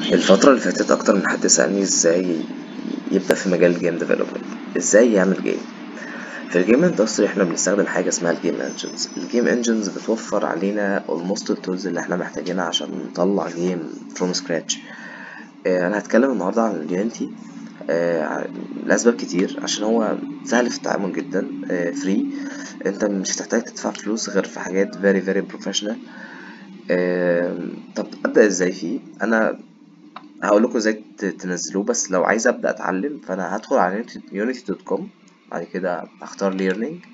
الفترة اللي فاتت أكتر من حد سألني إزاي يبدأ في مجال الجيم ديفلوبمنت إزاي يعمل جيم في الجيم اندستري احنا بنستخدم حاجة اسمها الجيم انجنز الجيم انجنز بتوفر علينا almost التولز اللي احنا محتاجينها عشان نطلع جيم from scratch اه انا هتكلم النهاردة عن اليونيتي اه لأسباب كتير عشان هو سهل في التعامل جدا اه فري انت مش هتحتاج تدفع فلوس غير في حاجات very very professional اه طب ابدأ ازاي فيه انا هقول لكم ازاي تنزلوه بس لو عايز ابدا اتعلم فانا هدخل على unity.com بعد كده اختار learning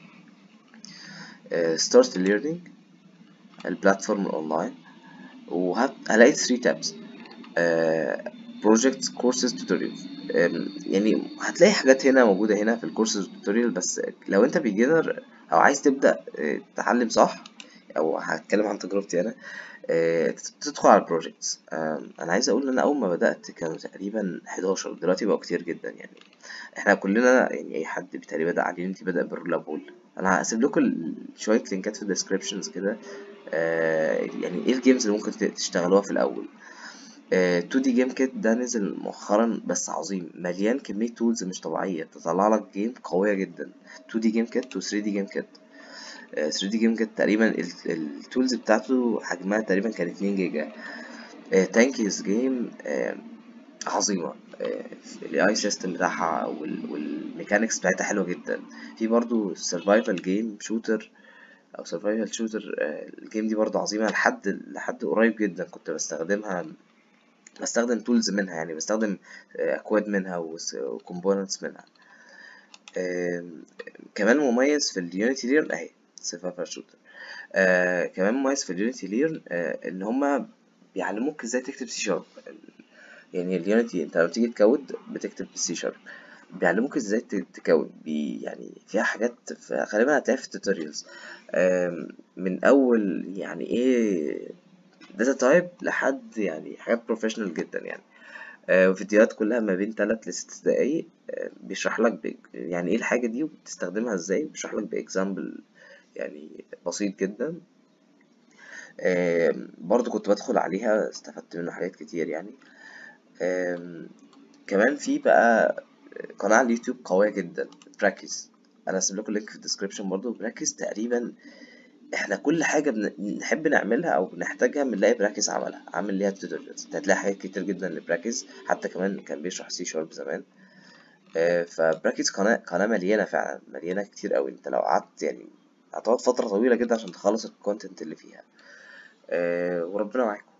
start learning البلاتفورم الاونلاين وهلاقي 3 تابس projects courses tutorials يعني هتلاقي حاجات هنا موجودة هنا في الكورسز tutorial بس لو انت beginner او عايز تبدأ تتعلم صح او هتكلم عن تجربتي انا تدخل على البروجيكتس انا عايز اقول ان انا اول ما بدات كانوا تقريبا 11 دلوقتي بقوا كتير جدا يعني احنا كلنا يعني اي حد بالتالي بدا على يونيتي بدا بالرولابول انا هسيب لكم شويه لينكات في الديسكريبشنز كده يعني ايه الجيمز اللي ممكن تشتغلوها في الاول 2 دي جيم كيت ده نزل مؤخرا بس عظيم مليان كميه تولز مش طبيعيه تطلع لك جيم قويه جدا 2 دي جيم كيت و 3 دي جيم كيت 3 دي جيم كانت تقريبا التولز بتاعته حجمها تقريبا كان 2 جيجا تانكيز جيم عظيمة الاي اي سيستم بتاعها والميكانكس بتاعتها حلوة جدا في برضو سرفايفل جيم شوتر او سرفايفل شوتر الجيم دي برضو عظيمة لحد لحد قريب جدا كنت بستخدمها بستخدم تولز منها يعني بستخدم اكواد منها وكومبوننتس منها كمان مميز في اليونيتي ليرن اهي سيرفايفل شوتر آه كمان مميز في اليونيتي ليرن آه ان هما بيعلموك ازاي تكتب سي شارب يعني اليونيتي انت لما تيجي تكود بتكتب سي شارب بيعلموك ازاي تكود بي يعني فيها حاجات غالبا هتلاقيها في التوتوريالز آه من اول يعني ايه داتا تايب لحد يعني حاجات بروفيشنال جدا يعني فيديوهات كلها ما بين 3 ل 6 دقايق بيشرح لك بي... يعني ايه الحاجه دي وبتستخدمها ازاي بيشرح لك باكزامبل يعني بسيط جدا برضو كنت بدخل عليها استفدت منه حاجات كتير يعني كمان في بقى قناه على اليوتيوب قويه جدا براكتس انا هسيب لكم اللينك في الديسكريبشن برضو براكتس تقريبا احنا كل حاجة بنحب نعملها او بنحتاجها بنلاقي براكيز عملها عامل ليها توتوريالز هتلاقي حاجات كتير جدا لبراكيز حتى كمان كان بيشرح سي شارب زمان آه فبراكيز قناة قناة مليانة فعلا مليانة كتير قوي انت لو قعدت يعني هتقعد فترة طويلة جدا عشان تخلص الكونتنت اللي فيها آه وربنا معاكم